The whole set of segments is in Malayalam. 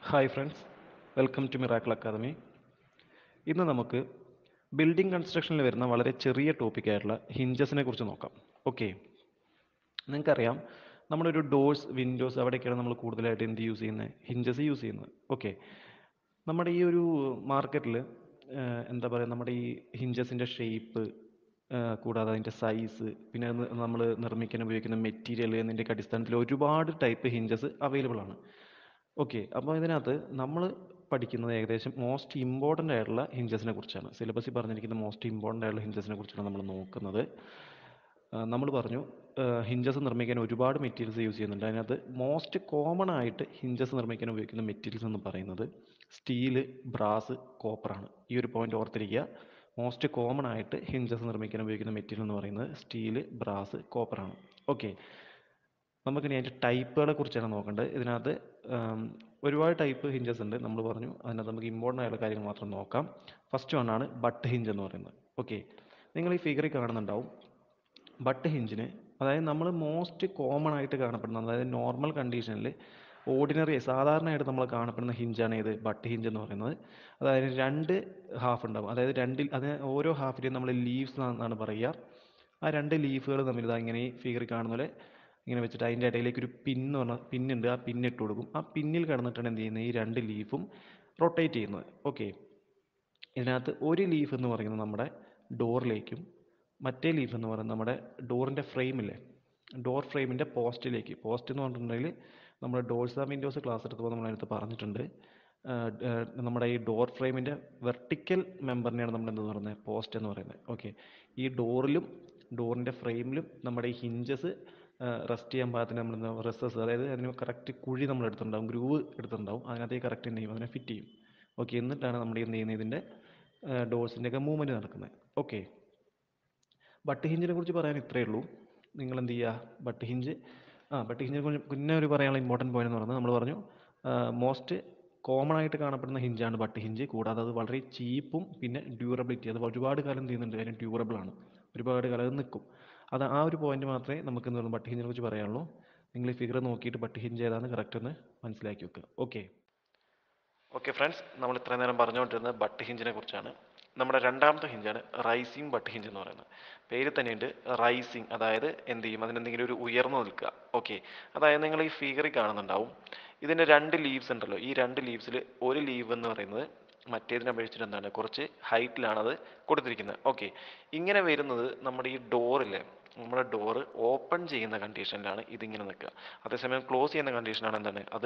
hi friends welcome to miracle academy ഇന്ന് നമുക്ക് ബിൽഡിംഗ് കൺസ്ട്രക്ഷനിൽ വരുന്ന വളരെ ചെറിയ ടോപ്പിക്കായിട്ടുള്ള ഹിഞ്ചസിനെ കുറിച്ച് നോക്കാം ഓക്കെ നിങ്ങൾക്കറിയാം നമ്മുടെ ഒരു ഡോഴ്സ് വിൻഡോസ് അവിടെയൊക്കെയാണ് നമ്മൾ കൂടുതലായിട്ട് എന്ത് യൂസ് ചെയ്യുന്നത് ഹിഞ്ചസ് യൂസ് ചെയ്യുന്നത് ഓക്കെ നമ്മുടെ ഈ ഒരു മാർക്കറ്റിൽ എന്താ പറയുക നമ്മുടെ ഈ ഹിഞ്ചസിൻ്റെ ഷേപ്പ് കൂടാതെ അതിൻ്റെ സൈസ് പിന്നെ നമ്മൾ നിർമ്മിക്കാൻ ഉപയോഗിക്കുന്ന മെറ്റീരിയൽ എന്നതിൻ്റെയൊക്കെ അടിസ്ഥാനത്തിൽ ഒരുപാട് ടൈപ്പ് ഹിഞ്ചസ് അവൈലബിൾ ആണ് ഓക്കെ അപ്പോൾ ഇതിനകത്ത് നമ്മൾ പഠിക്കുന്നത് ഏകദേശം മോസ്റ്റ് ഇമ്പോർട്ടൻ്റ് ആയിട്ടുള്ള ഹിഞ്ചസിനെ കുറിച്ചാണ് സിലബസിൽ പറഞ്ഞിരിക്കുന്ന മോസ്റ്റ് ഇമ്പോർട്ടൻ്റ് ആയിട്ടുള്ള ഹിഞ്ചസിനെ കുറിച്ചാണ് നമ്മൾ നോക്കുന്നത് നമ്മൾ പറഞ്ഞു ഹിഞ്ചസ് നിർമ്മിക്കാൻ ഒരുപാട് മെറ്റീരിയൽസ് യൂസ് ചെയ്യുന്നുണ്ട് അതിനകത്ത് മോസ്റ്റ് കോമൺ ആയിട്ട് ഹിഞ്ചസ് നിർമ്മിക്കാൻ ഉപയോഗിക്കുന്ന മെറ്റീരിയൽസ് എന്ന് പറയുന്നത് സ്റ്റീല് ബ്രാസ് കോപ്പറാണ് ഈ ഒരു പോയിന്റ് ഓർത്തിരിക്കുക മോസ്റ്റ് കോമൺ ആയിട്ട് ഹിഞ്ചസ് നിർമ്മിക്കാൻ ഉപയോഗിക്കുന്ന മെറ്റീരിയൽ എന്ന് പറയുന്നത് സ്റ്റീല് ബ്രാസ് കോപ്പറാണ് ഓക്കെ നമുക്കിനി അതിൻ്റെ ടൈപ്പുകളെ കുറിച്ചാണ് നോക്കേണ്ടത് ഇതിനകത്ത് ഒരുപാട് ടൈപ്പ് ഹിഞ്ചസ് ഉണ്ട് നമ്മൾ പറഞ്ഞു അതിനകത്ത് നമുക്ക് ഇമ്പോർട്ടൻ്റ് ആയിട്ടുള്ള കാര്യങ്ങൾ മാത്രം നോക്കാം ഫസ്റ്റ് വൺ ആണ് ബട്ട് ഹിഞ്ച് എന്ന് പറയുന്നത് ഓക്കെ നിങ്ങൾ ഈ ഫിഗറിൽ കാണുന്നുണ്ടാവും ബട്ട് ഹിഞ്ചിന് അതായത് നമ്മൾ മോസ്റ്റ് കോമൺ ആയിട്ട് കാണപ്പെടുന്ന അതായത് നോർമൽ കണ്ടീഷനിൽ ഓർഡിനറി സാധാരണയായിട്ട് നമ്മൾ കാണപ്പെടുന്ന ഹിഞ്ചാണ് ഏത് ബട്ട് ഹിഞ്ച് എന്ന് പറയുന്നത് അതായത് രണ്ട് ഹാഫ് ഉണ്ടാവും അതായത് രണ്ടിൽ അതിന് ഓരോ ഹാഫിലെയും നമ്മൾ ലീവ്സ് എന്നാണ് പറയുക ആ രണ്ട് ലീഫുകൾ തമ്മിൽ ഇതാ ഇങ്ങനെ ഈ ഫിഗറിൽ കാണുന്ന പോലെ ഇങ്ങനെ വെച്ചിട്ട് അതിൻ്റെ ഇടയിലേക്ക് ഒരു പിന്ന് പറഞ്ഞ പിന്നുണ്ട് ആ പിന്ന് ഇട്ട് കൊടുക്കും ആ പിന്നിൽ കിടന്നിട്ടാണ് എന്ത് ചെയ്യുന്നത് ഈ രണ്ട് ലീഫും റൊട്ടേറ്റ് ചെയ്യുന്നത് ഓക്കെ ഇതിനകത്ത് ഒരു ലീഫ് എന്ന് പറയുന്നത് നമ്മുടെ ഡോറിലേക്കും മറ്റേ ലീഫ് എന്ന് പറയുന്നത് നമ്മുടെ ഡോറിൻ്റെ ഫ്രെയിമില്ലേ ഡോർ ഫ്രെയിമിൻ്റെ പോസ്റ്റിലേക്ക് പോസ്റ്റ് എന്ന് പറഞ്ഞിട്ടുണ്ടെങ്കിൽ നമ്മുടെ ഡോർസ് ആൻഡ് വിൻഡോസ് ക്ലാസ് എടുത്തപ്പോൾ നമ്മൾ അതിനകത്ത് പറഞ്ഞിട്ടുണ്ട് നമ്മുടെ ഈ ഡോർ ഫ്രെയിമിൻ്റെ വെർട്ടിക്കൽ മെമ്പറിനെയാണ് നമ്മൾ എന്തെന്ന് പറയുന്നത് പോസ്റ്റ് എന്ന് പറയുന്നത് ഓക്കെ ഈ ഡോറിലും ഡോറിൻ്റെ ഫ്രെയിമിലും നമ്മുടെ ഈ ഹിഞ്ചസ് റെസ്റ്റ് ചെയ്യാൻ പാകത്തിന് നമ്മൾ റെസസ് അതായത് അതിന് കറക്റ്റ് കുഴി നമ്മൾ എടുത്തിട്ടുണ്ടാവും ഗ്രൂവ് എടുത്തിട്ടുണ്ടാവും അതിനകത്തേക്ക് കറക്റ്റ് എന്ത് ചെയ്യും അതിനെ ഫിറ്റ് ചെയ്യും ഓക്കെ എന്നിട്ടാണ് നമ്മൾ എന്ത് ചെയ്യുന്നത് ഇതിൻ്റെ ഡോർസിൻ്റെയൊക്കെ മൂവ്മെൻറ്റ് നടക്കുന്നത് ഓക്കെ ബട്ട് ഹിഞ്ചിനെ കുറിച്ച് പറയാൻ ഇത്രയേ ഉള്ളൂ നിങ്ങൾ എന്ത് ചെയ്യുക ബട്ട് ഹിഞ്ച് ആ ബട്ട് ഹിഞ്ചിനെ കുറിച്ച് പിന്നെ ഒരു പറയാനുള്ള ഇമ്പോർട്ടൻറ്റ് പോയിന്റ് എന്ന് പറയുന്നത് നമ്മൾ പറഞ്ഞു മോസ്റ്റ് കോമൺ ആയിട്ട് കാണപ്പെടുന്ന ഹിഞ്ചാണ് ബട്ട് ഹിഞ്ച് കൂടാതെ അത് വളരെ ചീപ്പും പിന്നെ ഡ്യൂറബിലിറ്റി അത് ഒരുപാട് കാലം ചെയ്യുന്നുണ്ട് അതിന് ഡ്യൂറബിൾ ആണ് ഒരുപാട് കാലം അത് നിൽക്കും അത് ആ ഒരു പോയിന്റ് മാത്രമേ നമുക്ക് എന്ന് പറയുന്നത് ബട്ട് ഹിഞ്ചിനെ കുറിച്ച് പറയാനുള്ളൂ നിങ്ങൾ ഈ ഫിഗർ നോക്കിയിട്ട് ബട്ട് ഹിഞ്ച് ഏതാണെന്ന് കറക്റ്റ് ഒന്ന് മനസ്സിലാക്കി വെക്കുക ഓക്കെ ഓക്കെ ഫ്രണ്ട്സ് നമ്മൾ ഇത്രയും നേരം പറഞ്ഞുകൊണ്ടിരുന്നത് ബട്ട് ഹിഞ്ചിനെ കുറിച്ചാണ് നമ്മുടെ രണ്ടാമത്തെ ഹിഞ്ചാണ് റൈസിങ് ബട്ട് ഹിഞ്ച് എന്ന് പറയുന്നത് പേര് തന്നെയുണ്ട് റൈസിങ് അതായത് എന്ത് ചെയ്യും അതിനെന്തെങ്കിലും ഒരു ഉയർന്നു നിൽക്കുക ഓക്കെ അതായത് നിങ്ങൾ ഈ ഫിഗറിൽ കാണുന്നുണ്ടാവും ഇതിൻ്റെ രണ്ട് ലീവ്സ് ഉണ്ടല്ലോ ഈ രണ്ട് ലീവ്സിൽ ഒരു ലീവ് എന്ന് പറയുന്നത് മറ്റേതിനെ അപേക്ഷിച്ചിട്ട് എന്താണ് കുറച്ച് ഹൈറ്റിലാണ് അത് കൊടുത്തിരിക്കുന്നത് ഓക്കെ ഇങ്ങനെ വരുന്നത് നമ്മുടെ ഈ ഡോറിലെ നമ്മുടെ ഡോറ് ഓപ്പൺ ചെയ്യുന്ന കണ്ടീഷനിലാണ് ഇതിങ്ങനെ നിൽക്കുക അതേസമയം ക്ലോസ് ചെയ്യുന്ന കണ്ടീഷനാണ് എന്താണ് അത്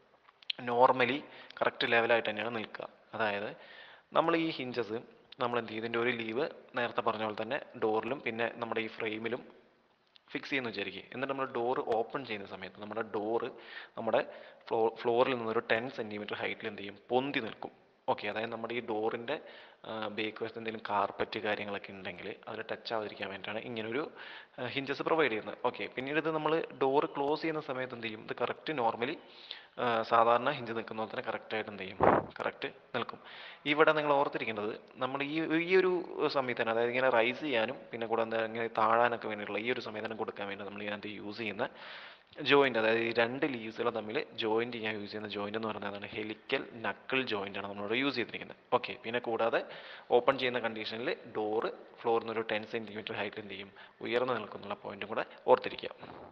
നോർമലി കറക്റ്റ് ലെവലായിട്ട് തന്നെയാണ് നിൽക്കുക അതായത് നമ്മൾ ഈ ഹിഞ്ചസ് നമ്മൾ എന്ത് ചെയ്യും ഇതിൻ്റെ ഒരു ലീവ് നേരത്തെ പറഞ്ഞ പോലെ തന്നെ ഡോറിലും പിന്നെ നമ്മുടെ ഈ ഫ്രെയിമിലും ഫിക്സ് ചെയ്യുന്നു വിചാരിക്കുക എന്നിട്ട് നമ്മൾ ഡോർ ഓപ്പൺ ചെയ്യുന്ന സമയത്ത് നമ്മുടെ ഡോറ് നമ്മുടെ ഫ്ലോ ഫ്ലോറിൽ നിന്നൊരു ടെൻ സെൻറ്റിമീറ്റർ ഹൈറ്റിൽ എന്ത് ചെയ്യും പൊന്തി നിൽക്കും ഓക്കെ അതായത് നമ്മുടെ ഈ ഡോറിൻ്റെ ബേക്ക് വശത്ത് എന്തെങ്കിലും കാർപ്പറ്റ് കാര്യങ്ങളൊക്കെ ഉണ്ടെങ്കിൽ അതിൽ ടച്ച് ആവാതിരിക്കാൻ വേണ്ടിയിട്ടാണ് ഇങ്ങനൊരു ഹിഞ്ചസ് പ്രൊവൈഡ് ചെയ്യുന്നത് ഓക്കെ പിന്നീട് ഇത് നമ്മൾ ഡോർ ക്ലോസ് ചെയ്യുന്ന സമയത്ത് എന്ത് ചെയ്യും ഇത് കറക്റ്റ് നോർമലി സാധാരണ ഹിഞ്ച് നിൽക്കുന്ന പോലെ തന്നെ കറക്റ്റായിട്ട് എന്ത് ചെയ്യും കറക്റ്റ് നിൽക്കും ഇവിടെ നിങ്ങൾ ഓർത്തിരിക്കേണ്ടത് നമ്മൾ ഈ ഈ ഒരു സംവിധാനം അതായത് ഇങ്ങനെ റൈസ് ചെയ്യാനും പിന്നെ കൂടെ എന്താ ഇങ്ങനെ താഴാനൊക്കെ വേണ്ടിയിട്ടുള്ള ഈ ഒരു സംവിധാനം കൊടുക്കാൻ വേണ്ടി നമ്മൾ ഇതിനകത്ത് യൂസ് ചെയ്യുന്ന ജോയിൻ്റ് അതായത് ഈ രണ്ട് ലീവ്സുകൾ തമ്മിൽ ജോയിൻറ്റ് ചെയ്യാൻ യൂസ് ചെയ്യുന്ന ജോയിൻ്റ് എന്ന് പറയുന്നത് ഹെലിക്കൽ നക്കിൾ ജോയിൻ്റ് ആണ് നമ്മളിവിടെ യൂസ് ചെയ്തിരിക്കുന്നത് ഓക്കെ പിന്നെ കൂടാതെ ഓപ്പൺ ചെയ്യുന്ന കണ്ടീഷനിൽ ഡോറ് ഫ്ലോറിൽ നിന്ന് ഒരു ടെൻ സെൻറ്റിമീറ്റർ ഹൈറ്റ് എന്ത് ചെയ്യും ഉയർന്നു നിൽക്കുന്നുള്ള പോയിന്റും കൂടെ ഓർത്തിരിക്കുക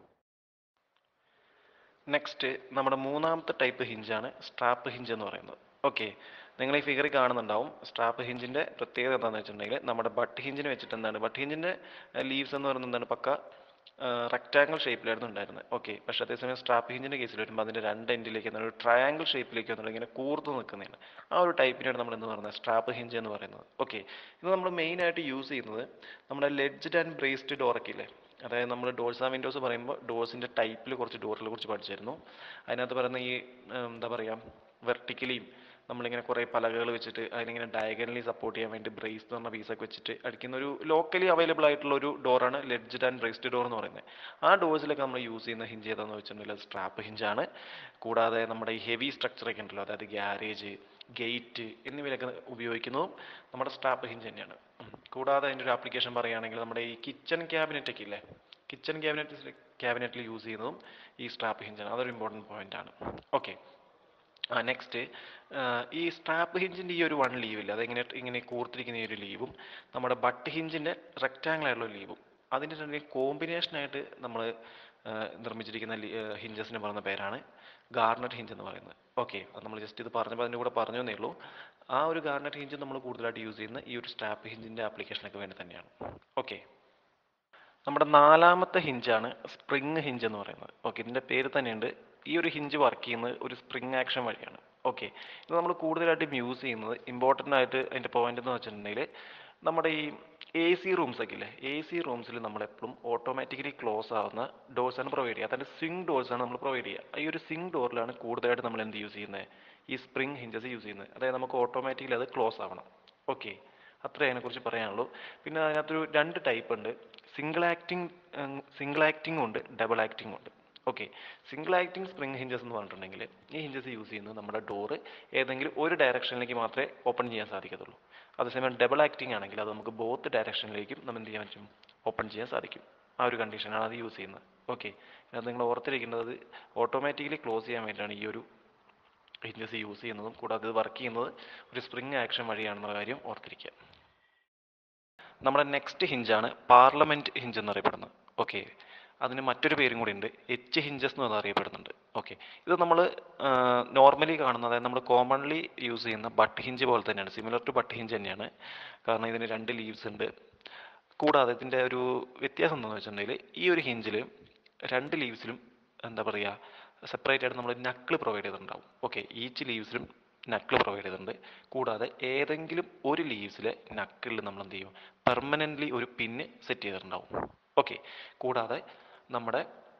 നെക്സ്റ്റ് നമ്മുടെ മൂന്നാമത്തെ ടൈപ്പ് ഹിഞ്ചാണ് സ്ട്രാപ്പ് ഹിഞ്ച് എന്ന് പറയുന്നത് ഓക്കെ നിങ്ങൾ ഈ ഫിഗറിൽ കാണുന്നുണ്ടാവും സ്ട്രാപ്പ് ഹിഞ്ചിൻ്റെ പ്രത്യേകത എന്താണെന്ന് വെച്ചിട്ടുണ്ടെങ്കിൽ നമ്മുടെ ബട്ട് ഹിഞ്ചിന് വെച്ചിട്ട് എന്താണ് ബട്ട് ഹിഞ്ചിൻ്റെ ലീവ്സ് എന്ന് പറയുന്നത് എന്താണ് പക്ക റെക്റ്റാങ്കിൾ ഷേപ്പിലായിരുന്നു ഉണ്ടായിരുന്നത് ഓക്കെ പക്ഷേ അതേസമയം സ്ട്രാപ്പ് ഹിഞ്ചിൻ്റെ കേസിൽ വരുമ്പോൾ അതിൻ്റെ രണ്ട് എൻഡിലേക്ക് എന്താണ് ഒരു ട്രയാങ്കിൾ ഷേപ്പിലേക്ക് വന്നിട്ട് ഇങ്ങനെ കൂർത്ത് നിൽക്കുന്നതാണ് ആ ഒരു ടൈപ്പിനാണ് നമ്മൾ എന്ന് പറയുന്നത് സ്ട്രാപ്പ് ഹിഞ്ച് എന്ന് പറയുന്നത് ഓക്കെ ഇത് നമ്മൾ മെയിനായിട്ട് യൂസ് ചെയ്യുന്നത് നമ്മുടെ ലെഡ്ജ്ഡ് ആൻഡ് ബ്രേസ്ഡ് ഡോറൊക്കെ ഇല്ലേ അതായത് നമ്മൾ ഡോർസ് ആൻഡ് വിൻഡോസ് പറയുമ്പോൾ ഡോർസിൻ്റെ ടൈപ്പിൽ കുറച്ച് ഡോറിനെ കുറിച്ച് പഠിച്ചിരുന്നു അതിനകത്ത് പറയുന്ന ഈ എന്താ പറയുക വെർട്ടിക്കലിയും നമ്മളിങ്ങനെ കുറേ പലകകൾ വെച്ചിട്ട് അതിനിങ്ങനെ ഡയഗനലി സപ്പോർട്ട് ചെയ്യാൻ വേണ്ടി ബ്രേസ് എന്ന് പറഞ്ഞ പീസൊക്കെ വെച്ചിട്ട് അടിക്കുന്ന ഒരു ലോക്കലി അവൈലബിൾ ആയിട്ടുള്ള ഒരു ഡോറാണ് ലെഡ്ജ്ഡ് ആൻഡ് ബ്രേസ്ഡ് ഡോർ എന്ന് പറയുന്നത് ആ ഡോഴ്സിലൊക്കെ നമ്മൾ യൂസ് ചെയ്യുന്ന ഹിഞ്ച് ഏതാണെന്ന് വെച്ചിട്ടുണ്ടെങ്കിൽ സ്ട്രാപ്പ് ഹിഞ്ചാണ് കൂടാതെ നമ്മുടെ ഈ ഹെവി സ്ട്രക്ചറൊക്കെ ഉണ്ടല്ലോ അതായത് ഗ്യാരേജ് ഗേറ്റ് എന്നിവയിലൊക്കെ ഉപയോഗിക്കുന്നതും നമ്മുടെ സ്ട്രാപ്പ് ഹിഞ്ച് തന്നെയാണ് കൂടാതെ അതിൻ്റെ ഒരു ആപ്ലിക്കേഷൻ പറയുകയാണെങ്കിൽ നമ്മുടെ ഈ കിച്ചൺ ക്യാബിനറ്റ് ഒക്കെ ഇല്ലേ കിച്ചൺ ക്യാബിനറ്റ് ക്യാബിനറ്റിൽ യൂസ് ചെയ്യുന്നതും ഈ സ്ട്രാപ്പ് ഹിഞ്ചാണ് അതൊരു ഇമ്പോർട്ടൻറ്റ് പോയിന്റ് ആണ് ഓക്കെ ആ നെക്സ്റ്റ് ഈ സ്ട്രാപ്പ് ഹിഞ്ചിൻ്റെ ഈ ഒരു വൺ ലീവില്ല അതെങ്ങനെ ഇങ്ങനെ കൂർത്തിരിക്കുന്ന ഈ ഒരു ലീവും നമ്മുടെ ബട്ട് ഹിഞ്ചിൻ്റെ റെക്റ്റാങ്കിൾ ആയിട്ടുള്ള ലീവും അതിൻ്റെ രണ്ടിനും കോമ്പിനേഷനായിട്ട് നമ്മൾ നിർമ്മിച്ചിരിക്കുന്ന ഹിഞ്ചസിന് പറയുന്ന പേരാണ് ഗാർണറ്റ് ഹിഞ്ച് എന്ന് പറയുന്നത് ഓക്കെ അത് നമ്മൾ ജസ്റ്റ് ഇത് പറഞ്ഞപ്പോൾ അതിൻ്റെ കൂടെ പറഞ്ഞു എന്നേ ഉള്ളൂ ആ ഒരു ഗാർണറ്റ് ഹിഞ്ച് നമ്മൾ കൂടുതലായിട്ട് യൂസ് ചെയ്യുന്ന ഈ ഒരു സ്ട്രാപ്പ് ഹിഞ്ചിൻ്റെ ആപ്ലിക്കേഷനൊക്കെ വേണ്ടി തന്നെയാണ് ഓക്കെ നമ്മുടെ നാലാമത്തെ ഹിഞ്ചാണ് സ്പ്രിങ് ഹിഞ്ച് എന്ന് പറയുന്നത് ഓക്കെ ഇതിൻ്റെ പേര് തന്നെയുണ്ട് ഈ ഒരു ഹിഞ്ച് വർക്ക് ചെയ്യുന്നത് ഒരു സ്പ്രിങ് ആക്ഷൻ വഴിയാണ് ഓക്കെ ഇത് നമ്മൾ കൂടുതലായിട്ടും യൂസ് ചെയ്യുന്നത് ഇമ്പോർട്ടൻ്റ് ആയിട്ട് അതിൻ്റെ പോയിന്റ് എന്ന് വെച്ചിട്ടുണ്ടെങ്കിൽ നമ്മുടെ ഈ എ സി റൂംസ് ഒക്കെ ഇല്ലേ എ സി റൂംസിൽ നമ്മൾ എപ്പോഴും ഓട്ടോമാറ്റിക്കലി ക്ലോസ് ആവുന്ന ഡോർസ് ആണ് പ്രൊവൈഡ് ചെയ്യുക അതിൻ്റെ സ്വിംഗ് ഡോർസ് ആണ് നമ്മൾ പ്രൊവൈഡ് ചെയ്യുക ഈ ഒരു സ്വിംഗ് ഡോറിലാണ് കൂടുതലായിട്ട് നമ്മൾ എന്ത് യൂസ് ചെയ്യുന്നത് ഈ സ്പ്രിങ് ഹിഞ്ചസ് യൂസ് ചെയ്യുന്നത് അതായത് നമുക്ക് ഓട്ടോമാറ്റിക്കലി അത് ക്ലോസ് ആവണം ഓക്കെ അത്രേ അതിനെക്കുറിച്ച് പറയാനുള്ളൂ പിന്നെ അതിനകത്തൊരു രണ്ട് ടൈപ്പ് ഉണ്ട് സിംഗിൾ ആക്ടിങ് സിംഗിൾ ആക്ടിങ് ഉണ്ട് ഡബിൾ ആക്ടിങ് ഉണ്ട് okay single acting spring hinges എന്ന് പറഞ്ഞിട്ടുണ്ടെങ്കിൽ ഈ ഹിഞ്ചസ് യൂസ് ചെയ്യുന്നത് നമ്മുടെ ഡോറ് ഏതെങ്കിലും ഒരു ഡയറക്ഷനിലേക്ക് മാത്രമേ ഓപ്പൺ ചെയ്യാൻ സാധിക്കത്തുള്ളൂ അതേസമയം ഡബിൾ ആക്ടിങ് ആണെങ്കിൽ അത് നമുക്ക് ബോത്ത് ഡയറക്ഷനിലേക്കും നമ്മൾ എന്ത് ചെയ്യാൻ പറ്റും ഓപ്പൺ ചെയ്യാൻ സാധിക്കും ആ ഒരു കണ്ടീഷനാണ് അത് യൂസ് ചെയ്യുന്നത് ഓക്കെ അത് നിങ്ങൾ ഓർത്തിരിക്കേണ്ടത് ഓട്ടോമാറ്റിക്കലി ക്ലോസ് ചെയ്യാൻ വേണ്ടിയിട്ടാണ് ഈ ഒരു ഹിഞ്ചസ് യൂസ് ചെയ്യുന്നതും കൂടാതെ ഇത് വർക്ക് ചെയ്യുന്നത് ഒരു സ്പ്രിങ് ആക്ഷൻ വഴിയാണെന്നുള്ള കാര്യം ഓർത്തിരിക്കുക നമ്മുടെ നെക്സ്റ്റ് ഹിഞ്ചാണ് പാർലമെന്റ് ഹിഞ്ച് എന്നറിയപ്പെടുന്നത് ഓക്കെ അതിന് മറ്റൊരു പേരും കൂടി ഉണ്ട് എച്ച് ഹിഞ്ചസ് എന്ന് അറിയപ്പെടുന്നുണ്ട് ഓക്കെ ഇത് നമ്മൾ നോർമലി കാണുന്നത് അതായത് നമ്മൾ കോമൺലി യൂസ് ചെയ്യുന്ന ബട്ട് ഹിഞ്ച് പോലെ തന്നെയാണ് സിമിലർ ടു ബട്ട് ഹിഞ്ച് തന്നെയാണ് കാരണം ഇതിന് രണ്ട് ലീവ്സ് ഉണ്ട് കൂടാതെ ഇതിൻ്റെ ഒരു വ്യത്യാസം എന്താണെന്ന് വെച്ചിട്ടുണ്ടെങ്കിൽ ഈ ഒരു ഹിഞ്ചിൽ രണ്ട് ലീവ്സിലും എന്താ പറയുക സെപ്പറേറ്റ് ആയിട്ട് നമ്മൾ നക്കിൾ പ്രൊവൈഡ് ചെയ്തിട്ടുണ്ടാവും ഓക്കെ ഈച്ച് ലീവ്സിലും നക്കിൾ പ്രൊവൈഡ് ചെയ്തിട്ടുണ്ട് കൂടാതെ ഏതെങ്കിലും ഒരു ലീവ്സിലെ നക്കിളിൽ നമ്മൾ എന്ത് ചെയ്യും പെർമനൻ്റ്ലി ഒരു പിന്ന് സെറ്റ് ചെയ്തിട്ടുണ്ടാവും ഓക്കെ കൂടാതെ നമ്മുടെ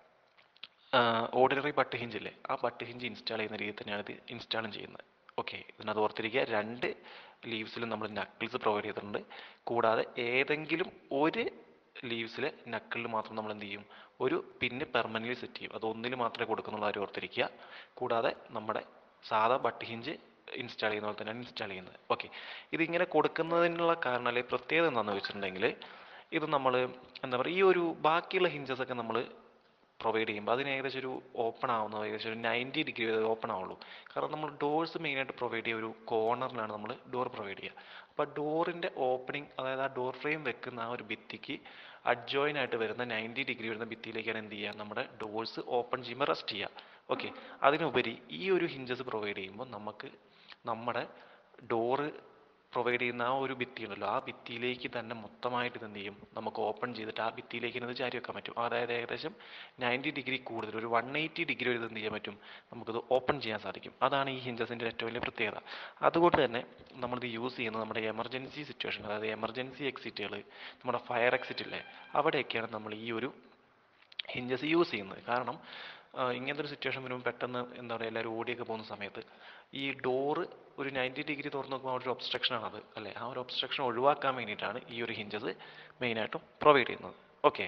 ഓർഡിനറി ബട്ട് ഹിഞ്ച് ഇല്ലേ ആ ബട്ട് ഹിഞ്ച് ഇൻസ്റ്റാൾ ചെയ്യുന്ന രീതിയിൽ തന്നെയാണ് ഇത് ഇൻസ്റ്റാളും ചെയ്യുന്നത് ഓക്കെ ഇതിനകത്ത് ഓർത്തിരിക്കുക രണ്ട് ലീവ്സിലും നമ്മൾ നക്കിൾസ് പ്രൊവൈഡ് ചെയ്തിട്ടുണ്ട് കൂടാതെ ഏതെങ്കിലും ഒരു ലീവ്സിലെ നക്കിളിൽ മാത്രം നമ്മൾ എന്ത് ചെയ്യും ഒരു പിന്ന് പെർമനൻ്റ്ലി സെറ്റ് ചെയ്യും അത് ഒന്നിൽ മാത്രമേ കൊടുക്കുന്നുള്ള കാര്യം ഓർത്തിരിക്കുക കൂടാതെ നമ്മുടെ സാധാ ബട്ട് ഹിഞ്ച് ഇൻസ്റ്റാൾ ചെയ്യുന്ന പോലെ തന്നെയാണ് ഇൻസ്റ്റാൾ ചെയ്യുന്നത് ഓക്കെ ഇതിങ്ങനെ കൊടുക്കുന്നതിനുള്ള കാരണം അല്ലെങ്കിൽ പ്രത്യേകത എന്താണെന്ന് വെച്ചിട്ടുണ്ടെങ്കിൽ ഇത് നമ്മൾ എന്താ പറയുക ഈ ഒരു ബാക്കിയുള്ള ഹിഞ്ചസ് ഒക്കെ നമ്മൾ പ്രൊവൈഡ് ചെയ്യുമ്പോൾ അതിന് ഏകദേശം ഒരു ഓപ്പൺ ആവുന്നത് ഏകദേശം ഒരു നയൻറ്റി ഡിഗ്രി വരെ ഓപ്പൺ ആവുള്ളൂ കാരണം നമ്മൾ ഡോർസ് മെയിനായിട്ട് പ്രൊവൈഡ് ചെയ്യുക ഒരു കോർണറിലാണ് നമ്മൾ ഡോർ പ്രൊവൈഡ് ചെയ്യുക അപ്പോൾ ഡോറിൻ്റെ ഓപ്പണിംഗ് അതായത് ആ ഡോർ ഫ്രെയിം വെക്കുന്ന ആ ഒരു ഭിത്തിക്ക് അഡ്ജോയിൻ ആയിട്ട് വരുന്ന നയൻറ്റി ഡിഗ്രി വരുന്ന ഭിത്തിയിലേക്കാണ് എന്ത് ചെയ്യുക നമ്മുടെ ഡോർസ് ഓപ്പൺ ചെയ്യുമ്പോൾ റെസ്റ്റ് ചെയ്യുക ഓക്കെ അതിനുപരി ഈ ഒരു ഹിഞ്ചസ് പ്രൊവൈഡ് ചെയ്യുമ്പോൾ നമുക്ക് നമ്മുടെ ഡോറ് പ്രൊവൈഡ് ചെയ്യുന്ന ആ ഒരു ഭിത്തി ഉണ്ടല്ലോ ആ ഭിത്തിയിലേക്ക് തന്നെ മൊത്തമായിട്ട് ഇത് എന്ത് ചെയ്യും നമുക്ക് ഓപ്പൺ ചെയ്തിട്ട് ആ ഭിത്തിയിലേക്ക് ഇത് ചാരി വെക്കാൻ പറ്റും അതായത് ഏകദേശം നയൻറ്റി ഡിഗ്രി കൂടുതൽ ഒരു വൺ എയ്റ്റി ഡിഗ്രി വരെ ഇത് എന്ത് ചെയ്യാൻ പറ്റും നമുക്കിത് ഓപ്പൺ ചെയ്യാൻ സാധിക്കും അതാണ് ഈ ഹിഞ്ചസിൻ്റെ ഏറ്റവും വലിയ പ്രത്യേകത അതുകൊണ്ട് തന്നെ നമ്മളിത് യൂസ് ചെയ്യുന്നത് നമ്മുടെ എമർജൻസി സിറ്റുവേഷൻ അതായത് എമർജൻസി എക്സിറ്റുകൾ നമ്മുടെ ഫയർ എക്സിറ്റ് ഇല്ലേ അവിടെയൊക്കെയാണ് നമ്മൾ ഈ ഒരു ഹിഞ്ചസ് യൂസ് ചെയ്യുന്നത് കാരണം ഇങ്ങനത്തെ ഒരു സിറ്റുവേഷൻ വരുമ്പോൾ പെട്ടെന്ന് എന്താ പറയുക എല്ലാവരും ഓടിയൊക്കെ പോകുന്ന സമയത്ത് ഈ ഡോറ് ഒരു നയൻറ്റി ഡിഗ്രി തുറന്ന് നോക്കുമ്പോൾ ഒരു ഒബ്സ്ട്രക്ഷൻ ആണ് അത് അല്ലേ ആ ഒരു ഒബ്സ്ട്രക്ഷൻ ഒഴിവാക്കാൻ വേണ്ടിയിട്ടാണ് ഈ ഒരു ഹിഞ്ചസ് മെയിനായിട്ടും പ്രൊവൈഡ് ചെയ്യുന്നത് ഓക്കെ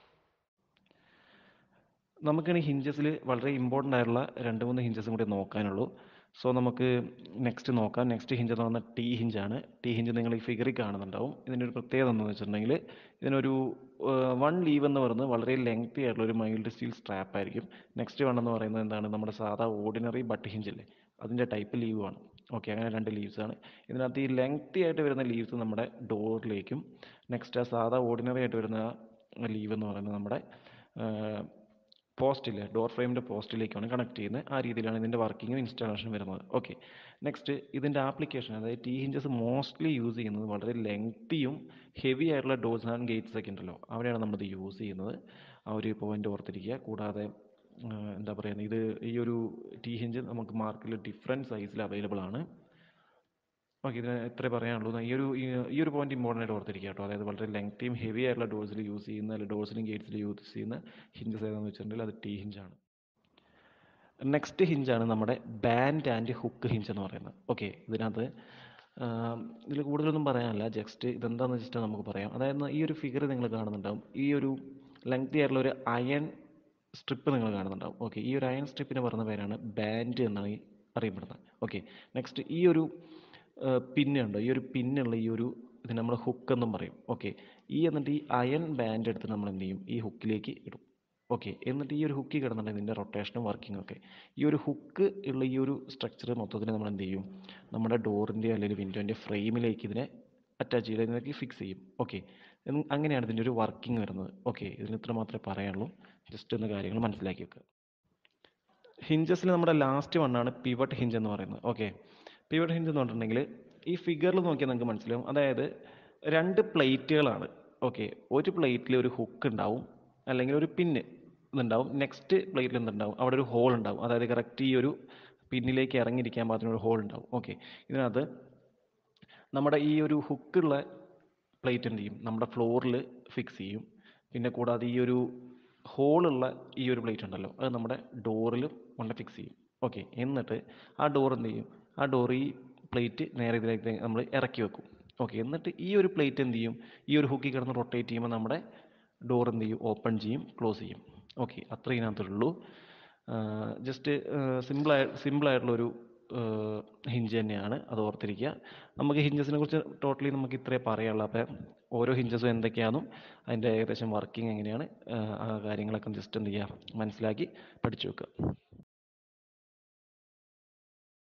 നമുക്കിനി ഹിഞ്ചസിൽ വളരെ ഇമ്പോർട്ടൻ്റ് ആയിട്ടുള്ള രണ്ട് മൂന്ന് ഹിഞ്ചസും കൂടി നോക്കാനുള്ളൂ സോ നമുക്ക് നെക്സ്റ്റ് നോക്കാം നെക്സ്റ്റ് ഹിഞ്ച് എന്ന് പറഞ്ഞാൽ ടി ഹിഞ്ചാണ് ടി ഹിഞ്ച് നിങ്ങൾ ഈ ഫിഗറിൽ കാണുന്നുണ്ടാവും ഇതിൻ്റെ ഒരു പ്രത്യേകത എന്താണെന്ന് വെച്ചിട്ടുണ്ടെങ്കിൽ ഇതിനൊരു വൺ ലീവ് എന്ന് പറയുന്നത് വളരെ ലെങ്തി ആയിട്ടുള്ള ഒരു മൈൽഡ് സ്റ്റീൽ സ്ട്രാപ്പ് ആയിരിക്കും നെക്സ്റ്റ് വൺ എന്ന് പറയുന്നത് എന്താണ് നമ്മുടെ സാധാ ഓർഡിനറി ബട്ട് ഹിഞ്ച് ഇല്ലേ അതിൻ്റെ ടൈപ്പ് ലീവാണ് ഓക്കെ അങ്ങനെ രണ്ട് ലീവ്സ് ആണ് ഇതിനകത്ത് ഈ ലെങ്തി ആയിട്ട് വരുന്ന ലീവ്സ് നമ്മുടെ ഡോറിലേക്കും നെക്സ്റ്റ് ആ സാധാ ഓർഡിനറി ആയിട്ട് വരുന്ന ലീവ് എന്ന് പറയുന്നത് നമ്മുടെ പോസ്റ്റില്ലേ ഡോർ ഫ്രെയിമിൻ്റെ പോസ്റ്റിലേക്കാണ് കണക്ട് ചെയ്യുന്നത് ആ രീതിയിലാണ് ഇതിൻ്റെ വർക്കിങ്ങും ഇൻസ്റ്റാളേഷനും വരുന്നത് ഓക്കെ നെക്സ്റ്റ് ഇതിൻ്റെ ആപ്ലിക്കേഷൻ അതായത് ടി ഹിഞ്ചസ് മോസ്റ്റ്ലി യൂസ് ചെയ്യുന്നത് വളരെ ലെങ്തിയും ഹെവി ആയിട്ടുള്ള ഡോർസ് ആൻഡ് ഗേറ്റ്സ് ഒക്കെ ഉണ്ടല്ലോ അവിടെയാണ് നമ്മളിത് യൂസ് ചെയ്യുന്നത് ആ ഒരു പോയിന്റ് ഓർത്തിരിക്കുക കൂടാതെ എന്താ പറയുക ഇത് ഈ ഒരു ടി ഹിഞ്ച് നമുക്ക് മാർക്കറ്റിൽ ഡിഫറെൻറ്റ് സൈസിൽ അവൈലബിൾ ആണ് ഓക്കെ ഇതിന് ഇത്രേ പറയാനുള്ളൂ ഈ ഒരു ഈ ഒരു പോയിന്റ് ഇമ്പോർട്ടൻ്റ് ആയിട്ട് ഓർത്തിരിക്കുക കേട്ടോ അതായത് വളരെ ലെങ്തിയും ഹെവി ആയിട്ടുള്ള ഡോർസിൽ യൂസ് ചെയ്യുന്ന അല്ലെങ്കിൽ ഡോർസിലും ഗേറ്റ്സിലും യൂസ് ചെയ്യുന്ന ഹിഞ്ചസ് ഏതാണെന്ന് വെച്ചിട്ടുണ്ടെങ്കിൽ അത് ടി ഹിഞ്ചാണ് നെക്സ്റ്റ് ഹിഞ്ചാണ് നമ്മുടെ ബാൻഡ് ആൻഡ് ഹുക്ക് ഹിഞ്ച് എന്ന് പറയുന്നത് ഓക്കെ ഇതിനകത്ത് ഇതിൽ കൂടുതലൊന്നും പറയാനില്ല ജസ്റ്റ് ഇതെന്താണെന്ന് വെച്ചിട്ട് നമുക്ക് പറയാം അതായത് ഈ ഒരു ഫിഗർ നിങ്ങൾ കാണുന്നുണ്ടാവും ഈ ഒരു ലെങ്തി ആയിട്ടുള്ള ഒരു അയൺ സ്ട്രിപ്പ് നിങ്ങൾ കാണുന്നുണ്ടാവും ഓക്കെ ഈ ഒരു അയൺ സ്ട്രിപ്പിന് പറയുന്ന പേരാണ് ബാൻഡ് എന്നാണ് ഈ അറിയപ്പെടുന്നത് ഓക്കെ നെക്സ്റ്റ് ഈ ഒരു പിന്നുണ്ട് ഈ ഒരു പിന്നുള്ള ഈ ഒരു ഇതിന് നമ്മൾ ഹുക്ക് എന്നും പറയും ഓക്കെ ഈ എന്നിട്ട് ഈ അയൺ ബാൻഡ് എടുത്ത് നമ്മൾ എന്ത് ചെയ്യും ഈ ഹുക്കിലേക്ക് ഇടും ഓക്കെ എന്നിട്ട് ഈ ഒരു ഹുക്കിൽ കിടന്നിട്ടുണ്ടെങ്കിൽ ഇതിൻ്റെ റൊട്ടേഷനും വർക്കിംഗ് ഒക്കെ ഈ ഒരു ഹുക്ക് ഉള്ള ഈ ഒരു സ്ട്രക്ചർ മൊത്തത്തിൽ നമ്മൾ എന്ത് ചെയ്യും നമ്മുടെ ഡോറിൻ്റെ അല്ലെങ്കിൽ വിൻഡോൻ്റെ ഫ്രെയിമിലേക്ക് ഇതിനെ അറ്റാച്ച് ചെയ്ത് ഇതിലേക്ക് ഫിക്സ് ചെയ്യും ഓക്കെ അങ്ങനെയാണ് ഇതിൻ്റെ ഒരു വർക്കിംഗ് വരുന്നത് ഓക്കെ ഇതിന് ഇത്ര മാത്രമേ പറയാനുള്ളൂ ജസ്റ്റ് ഒന്ന് കാര്യങ്ങൾ മനസ്സിലാക്കി വെക്കുക ഹിഞ്ചസിൽ നമ്മുടെ ലാസ്റ്റ് വണ്ണാണ് പിവട്ട് ഹിഞ്ച് എന്ന് പറയുന്നത് ഓക്കെ പിവട്ട് ഹിഞ്ച് എന്ന് പറഞ്ഞിട്ടുണ്ടെങ്കിൽ ഈ ഫിഗറിൽ നോക്കിയാൽ നിങ്ങൾക്ക് മനസ്സിലാവും അതായത് രണ്ട് പ്ലേറ്റുകളാണ് ഓക്കെ ഒരു പ്ലേറ്റിൽ ഒരു ഹുക്ക് ഉണ്ടാവും അല്ലെങ്കിൽ ഒരു പിന്ന് ഇതുണ്ടാവും നെക്സ്റ്റ് പ്ലേറ്റിൽ എന്തുണ്ടാവും അവിടെ ഒരു ഹോൾ ഉണ്ടാവും അതായത് കറക്റ്റ് ഈ ഒരു പിന്നിലേക്ക് ഇറങ്ങിയിരിക്കാൻ പാകത്തിന് ഒരു ഹോൾ ഉണ്ടാവും ഓക്കെ ഇതിനകത്ത് നമ്മുടെ ഈ ഒരു ഹുക്കുള്ള പ്ലേറ്റ് എന്ത് ചെയ്യും നമ്മുടെ ഫ്ലോറിൽ ഫിക്സ് ചെയ്യും പിന്നെ കൂടാതെ ഈ ഒരു ഹോളുള്ള ഈ ഒരു പ്ലേറ്റ് ഉണ്ടല്ലോ അത് നമ്മുടെ ഡോറിലും കൊണ്ട് ഫിക്സ് ചെയ്യും ഓക്കെ എന്നിട്ട് ആ ഡോർ എന്ത് ചെയ്യും ആ ഡോർ ഈ പ്ലേറ്റ് നേരെ ഇതിലേക്ക് നമ്മൾ ഇറക്കി വെക്കും ഓക്കെ എന്നിട്ട് ഈ ഒരു പ്ലേറ്റ് എന്ത് ചെയ്യും ഈ ഒരു ഹുക്കിൽ കിടന്ന് റൊട്ടേറ്റ് ചെയ്യുമ്പോൾ നമ്മുടെ ഡോർ എന്ത് ചെയ്യും ഓപ്പൺ ചെയ്യും ക്ലോസ് ചെയ്യും ഓക്കെ അത്ര ഇതിനകത്തുള്ളൂ ജസ്റ്റ് സിമ്പിളായി സിമ്പിളായിട്ടുള്ളൊരു ഹിഞ്ച് തന്നെയാണ് അത് ഓർത്തിരിക്കുക നമുക്ക് ഹിഞ്ചസിനെ കുറിച്ച് ടോട്ടലി നമുക്ക് ഇത്രേ പറയാനുള്ളൂ അപ്പം ഓരോ ഹിഞ്ചസും എന്തൊക്കെയാണെന്നും അതിൻ്റെ ഏകദേശം വർക്കിംഗ് എങ്ങനെയാണ് ആ കാര്യങ്ങളൊക്കെ ജസ്റ്റ് എന്ത് ചെയ്യുക മനസ്സിലാക്കി പഠിച്ചു വെക്കുക